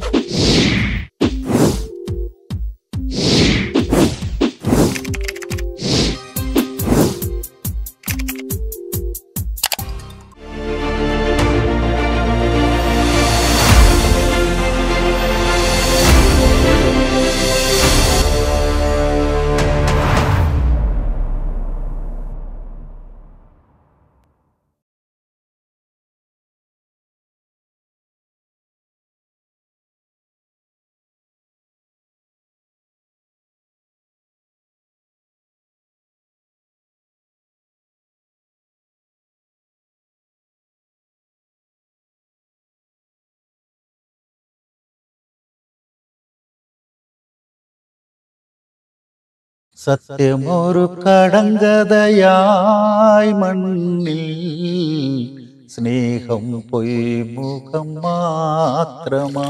സത്യമൊരു കടങ്കഥയായി മണ്ണിൽ സ്നേഹം പൊയ്മുഖം മാത്രമാ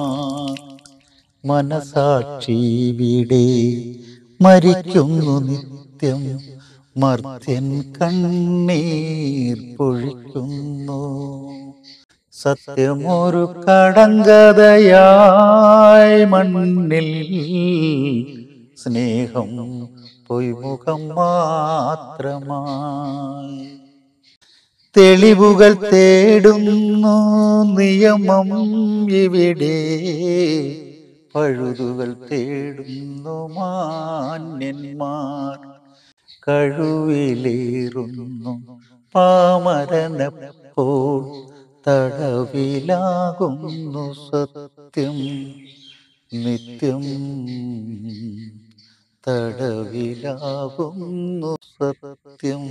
മനസാക്ഷി വിടെ മരിക്കുന്നു നിത്യം മർത്യൻ കണ്ണീർ പൊഴിക്കുന്നു സത്യമൊരു കടങ്കഥയായി മണ്ണിൽ സ്നേഹം പൊയ്മുഖം മാത്രമായി തെളിവുകൾ തേടുന്നു നിയമം ഇവിടെ പഴുതുകൾ തേടുന്നു മാന്യന്മാർ കഴിവിലേറുന്നു പാമരനപ്പോൾ തടവിലാകുന്നു സത്യം നിത്യം തടവിലാകുന്നു സത്യം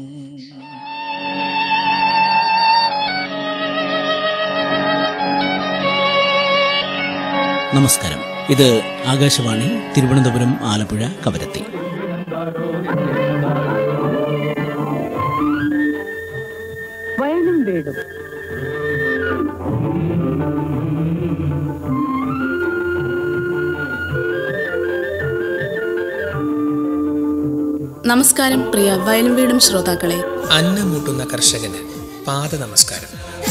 നമസ്കാരം ഇത് ആകാശവാണി തിരുവനന്തപുരം ആലപ്പുഴ കവരത്തി വയലും വീടും നമസ്കാരം പ്രിയ വയലും വീടും ശ്രോതാക്കളെ അന്നമൂട്ടുന്ന കർഷകന് പാദ നമസ്കാരം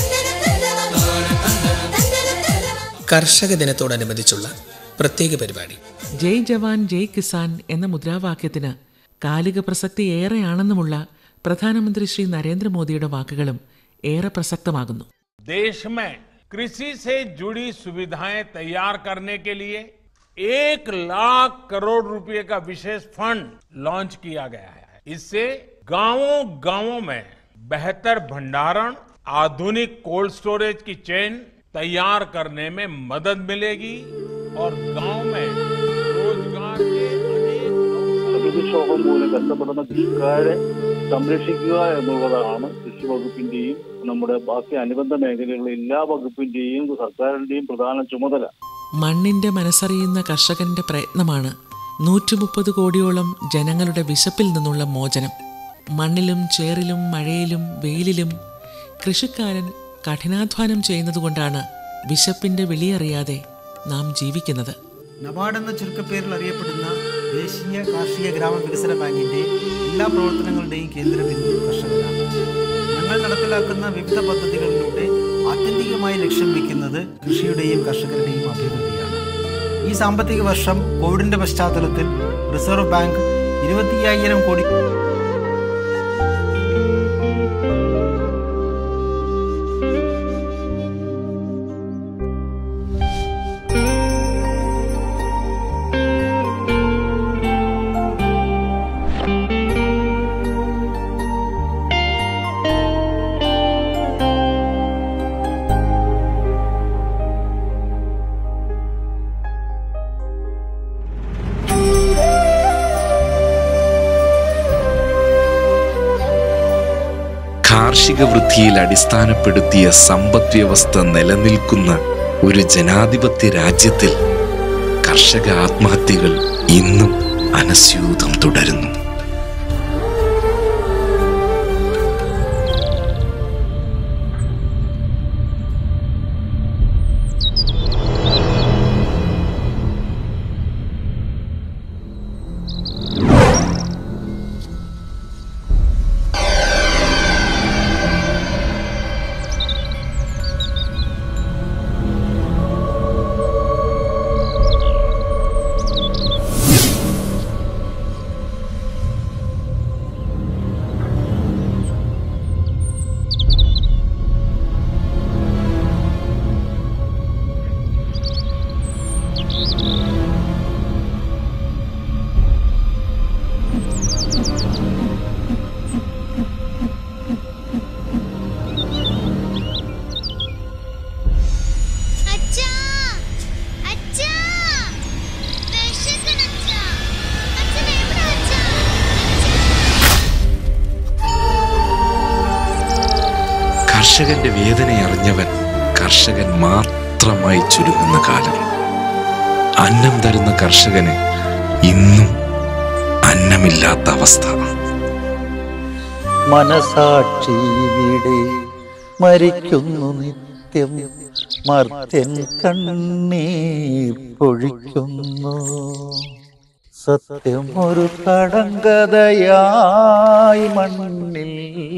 കർഷക ദിനത്തോടനുബന്ധിച്ചുള്ള പ്രത്യേക പരിപാടി ജയ് ജവാൻ ജയ് കിസാൻ എന്ന മുദ്രാവാക്യത്തിന് കാലിക പ്രസക്തി ഏറെയാണെന്നുമുള്ള പ്രധാനമന്ത്രി ശ്രീ നരേന്ദ്രമോദിയുടെ വാക്കുകളും ഏറെ പ്രസക്തമാകുന്നു देश में कृषि से जुड़ी सुविधाएं तैयार करने के लिए एक लाख करोड़ रुपए का विशेष फंड लॉन्च किया गया है इससे गांवों गांवों में बेहतर भंडारण आधुनिक कोल्ड स्टोरेज की चेन तैयार करने में मदद मिलेगी और गांव में रोजगार के अनेक अवसर പ്രകൃതിക്ഷോഭം മൂലം കഷ്ടപ്പെടുന്ന കൃഷിക്കാരെ സംരക്ഷിക്കുക എന്നുള്ളതാണ് കൃഷി വകുപ്പിന്റെയും നമ്മുടെ ബാക്കി അനുബന്ധ മേഖലകളിലെ എല്ലാ വകുപ്പിന്റെയും സർക്കാരിന്റെയും പ്രധാന ചുമതല മണ്ണിന്റെ മനസ്സറിയുന്ന കർഷകന്റെ പ്രയത്നമാണ് നൂറ്റി മുപ്പത് കോടിയോളം ജനങ്ങളുടെ വിശപ്പിൽ നിന്നുള്ള മോചനം മണ്ണിലും ചേറിലും മഴയിലും വെയിലിലും കൃഷിക്കാരൻ കഠിനാധ്വാനം ചെയ്യുന്നതുകൊണ്ടാണ് വിശപ്പിന്റെ വിളിയറിയാതെ നാം ജീവിക്കുന്നത് നബാർഡ് എന്ന ചുരുക്കപ്പേരിൽ അറിയപ്പെടുന്ന ദേശീയ കാർഷിക ഗ്രാമ വികസന ബാങ്കിന്റെ എല്ലാ പ്രവർത്തനങ്ങളുടെയും കേന്ദ്രബിന്ദു കർഷകരാണ് ഞങ്ങൾ നടപ്പിലാക്കുന്ന വിവിധ പദ്ധതികളിലൂടെ ആത്യന്തികമായി ലക്ഷ്യം വയ്ക്കുന്നത് കൃഷിയുടെയും കർഷകരുടെയും അഭിവൃദ്ധിയാണ് ഈ സാമ്പത്തിക വർഷം കോവിഡിന്റെ പശ്ചാത്തലത്തിൽ റിസർവ് ബാങ്ക് ഇരുപത്തി അയ്യായിരം കോടി കാർഷിക വൃദ്ധിയിൽ അടിസ്ഥാനപ്പെടുത്തിയ സമ്പദ് വ്യവസ്ഥ നിലനിൽക്കുന്ന ഒരു ജനാധിപത്യ രാജ്യത്തിൽ കർഷക ആത്മഹത്യകൾ ഇന്നും അനസ്യൂതം തുടരുന്നു കർഷകന്റെ വേദന അറിഞ്ഞവൻ കർഷകൻ മാത്രമായി ചുരുങ്ങുന്ന കാലം അന്നം തരുന്ന കർഷകന് ഇന്നും അന്നമില്ലാത്ത അവസ്ഥ മനസാക്ഷി ഇവിടെ മരിക്കുന്നു നിത്യം മർത്യൻ കണ്ണീർ പൊഴിക്കുന്നു സത്യം ഒരു കടങ്കഥയായി മണ്ണിൽ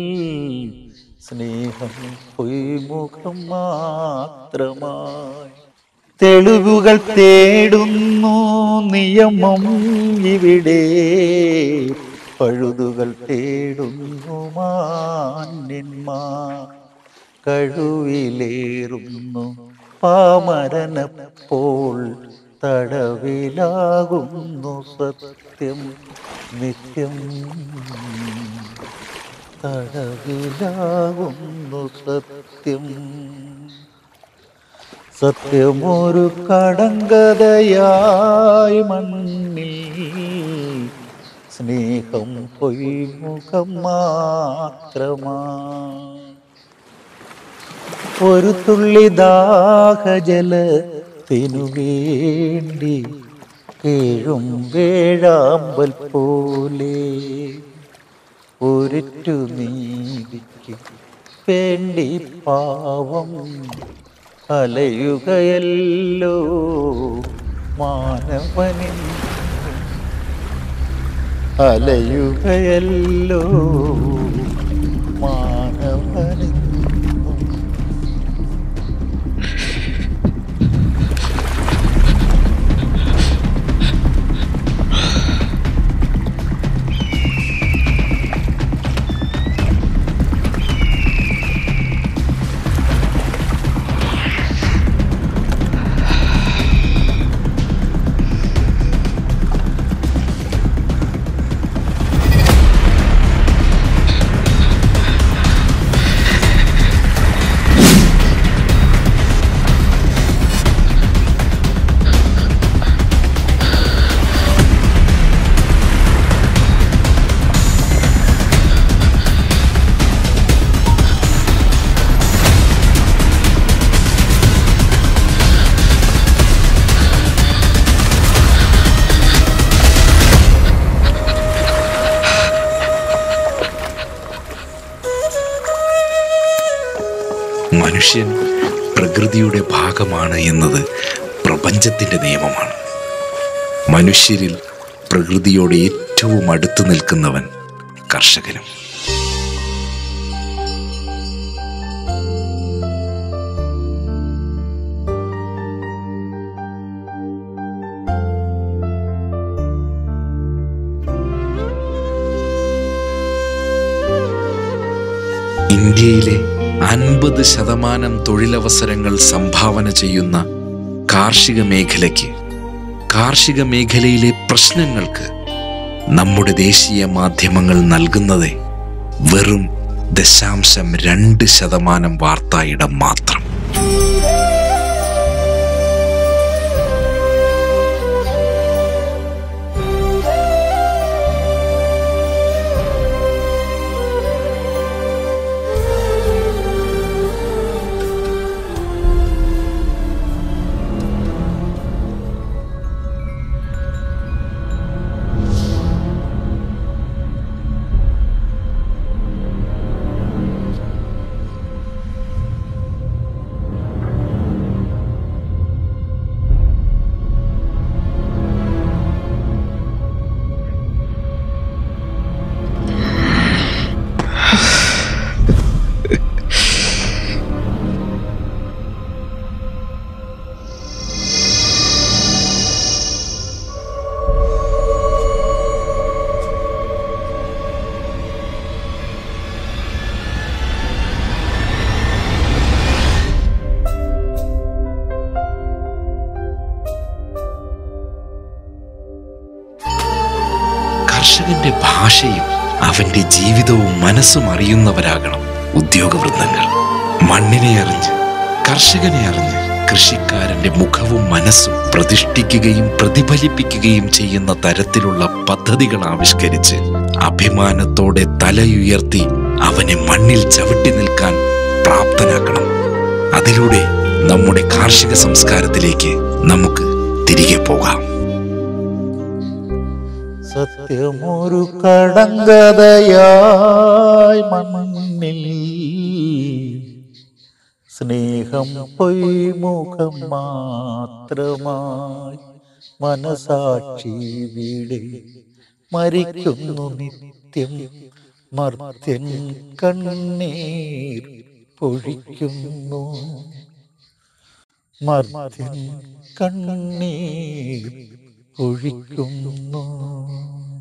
സ്നേഹം പൊയ്മുഖം മാത്രമായി തെളിവുകൾ തേടുന്നു നിയമം ഇവിടെ പഴുതുകൾ തേടുന്നു മാന്യന്മാർ കഴിവിലേറുന്നു പാമരനപ്പോൾ തടവിലാകുന്നു സത്യം നിത്യം തടവിലാകുന്നു സത്യം സത്യമൊരു കടങ്കഥയായി മണ്ണിൽ സ്നേഹം പൊയ്മുഖം മാത്രമാ ഒരു തുള്ളി ദാഹജലത്തിനു വേണ്ടി കേഴും വേഴാമ്പൽ പോലെ ഒരിറ്റു നീതിക്ക് വേണ്ടി പാവം അലയുകയല്ലോ മാനവനിൻ അലയുകയല്ലോ മാനവനിൻ മനുഷ്യൻ പ്രകൃതിയുടെ ഭാഗമാണ് എന്നത് പ്രപഞ്ചത്തിന്റെ നിയമമാണ് മനുഷ്യരിൽ പ്രകൃതിയോട് ഏറ്റവും അടുത്തു നിൽക്കുന്നവൻ കർഷകനും ഇന്ത്യയിലെ അൻപത് ശതമാനം തൊഴിലവസരങ്ങൾ സംഭാവന ചെയ്യുന്ന കാർഷിക മേഖലയ്ക്ക് കാർഷിക മേഖലയിലെ പ്രശ്നങ്ങൾക്ക് നമ്മുടെ ദേശീയ മാധ്യമങ്ങൾ നൽകുന്നത് വെറും ദശാംശം രണ്ട് ശതമാനം വാർത്തായിടം മാത്രം കർഷകന്റെ ഭാഷയും അവന്റെ ജീവിതവും മനസ്സും അറിയുന്നവരാകണം ഉദ്യോഗവൃന്ദങ്ങൾ മണ്ണിനെ അറിഞ്ഞ് കർഷകനെ അറിഞ്ഞ് കൃഷിക്കാരന്റെ മുഖവും മനസ്സും പ്രതിഷ്ഠിക്കുകയും പ്രതിഫലിപ്പിക്കുകയും ചെയ്യുന്ന തരത്തിലുള്ള പദ്ധതികൾ ആവിഷ്കരിച്ച് അഭിമാനത്തോടെ തലയുയർത്തി അവനെ മണ്ണിൽ ചവിട്ടി നിൽക്കാൻ പ്രാപ്തനാക്കണം അതിലൂടെ നമ്മുടെ കാർഷിക സംസ്കാരത്തിലേക്ക് നമുക്ക് തിരികെ പോകാം സത്യമൊരു കടങ്കഥയായി മണ്ണിൽ സ്നേഹം പൊയ്മുഖം മാത്രമായി മനസാക്ഷി വീട് മരിക്കുന്നു നിത്യം മർത്യൻ കണ്ണീർ പൊഴിക്കുന്നു മർത്യൻ കണ്ണീർ ഒഴിക്കുന്നു